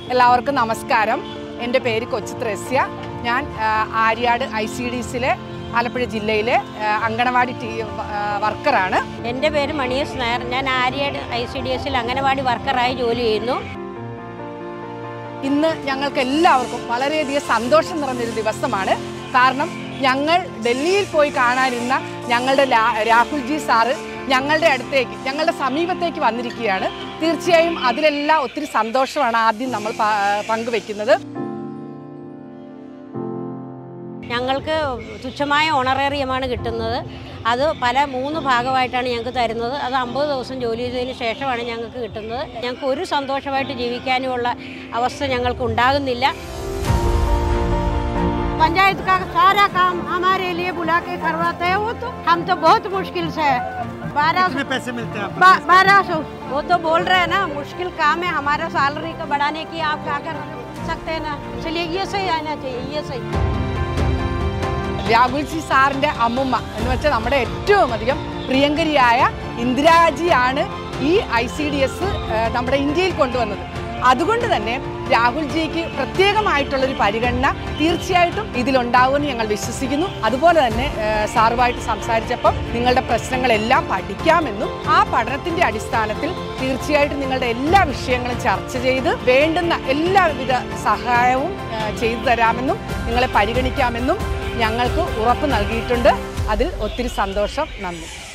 എല്ലാവർക്കും നമസ്കാരം എൻ്റെ പേര് കൊച്ചു ത്രേസ്യ ഞാൻ ആ, ആര്യാട് ഐ സി ഡി സിയിലെ ആലപ്പുഴ ജില്ലയിലെ ആ, അങ്കണവാടി ടീ ആ, വർക്കറാണ് എൻ്റെ പേര് മണിയസ് നായർ ഞാൻ ആര്യാട് ഐ സി ഡി എസിൽ അംഗനവാടി വർക്കറായി ജോലി ചെയ്യുന്നു ഇന്ന് ഞങ്ങൾക്ക് എല്ലാവർക്കും വളരെയധികം സന്തോഷം നിറഞ്ഞൊരു ദിവസമാണ് കാരണം ഞങ്ങൾ ഡൽഹിയിൽ പോയി കാണാനിരുന്ന ഞങ്ങളുടെ ലാ- രാഹുൽജി സാറ് ഞങ്ങളുടെ അടുത്തേക്ക് ഞങ്ങളുടെ സമീപത്തേക്ക് വന്നിരിക്കുകയാണ് തീർച്ചയായും അതിലെല്ലാം ഒത്തിരി സന്തോഷമാണ് ആദ്യം നമ്മൾ പ- പങ്കുവെക്കുന്നത് ഞങ്ങൾക്ക് തുച്ഛമായ ഓണറേറിയമാണ് കിട്ടുന്നത് അത് പല മൂന്ന് ഭാഗമായിട്ടാണ് ഞങ്ങൾക്ക് തരുന്നത് അത് അമ്പത് ദിവസം ജോലി ചെയ്തതിന് ശേഷമാണ് ഞങ്ങൾക്ക് കിട്ടുന്നത് ഞങ്ങൾക്ക് ഒരു സന്തോഷമായിട്ട് ജീവിക്കാനുമുള്ള അവസ്ഥ ഞങ്ങൾക്ക് ഉണ്ടാകുന്നില്ല पंचायत का सारा काम हमारे लिए बुला के करवाते हैं वो तो हम तो बहुत मुश्किल से बारह कितने पैसे मिलते हैं आपको बा- बारह सौ वो तो बोल रहे हैं ना मुश्किल काम है हमारा सैलरी को बढ़ाने की आप क्या कर सकते हैं ना इसलिए ये सही आना चाहिए ये सही രാഹുൽജി സാറിൻ്റെ അമ്മുമ്മ എന്ന് വെച്ചാൽ നമ്മുടെ ഏറ്റവും അധികം പ്രിയങ്കരിയായ ഇന്ദിരാജിയാണ് ഈ ഐ സി ഡി എസ് നമ്മുടെ ഇന്ത്യയിൽ കൊണ്ടുവന്നത് അതുകൊണ്ട് തന്നെ രാഹുൽജിക്ക് പ്രത്യേകമായിട്ടുള്ളൊരു പരിഗണന തീർച്ചയായിട്ടും ഇതിലുണ്ടാവുമെന്ന് ഞങ്ങൾ വിശ്വസിക്കുന്നു അതുപോലെ തന്നെ ഏഹ്, സാറുമായിട്ട് സംസാരിച്ചപ്പം നിങ്ങളുടെ പ്രശ്നങ്ങളെല്ലാം പഠിക്കാമെന്നും ആ പഠനത്തിന്റെ അടിസ്ഥാനത്തിൽ തീർച്ചയായിട്ടും നിങ്ങളുടെ എല്ലാ വിഷയങ്ങളും ചർച്ച ചെയ്ത് വേണ്ടുന്ന എല്ലാവിധ സഹായവും ഏഹ്, ചെയ്തു തരാമെന്നും നിങ്ങളെ പരിഗണിക്കാമെന്നും ഞങ്ങൾക്ക് ഉറപ്പ് നൽകിയിട്ടുണ്ട് അതിൽ ഒത്തിരി സന്തോഷം നന്ദി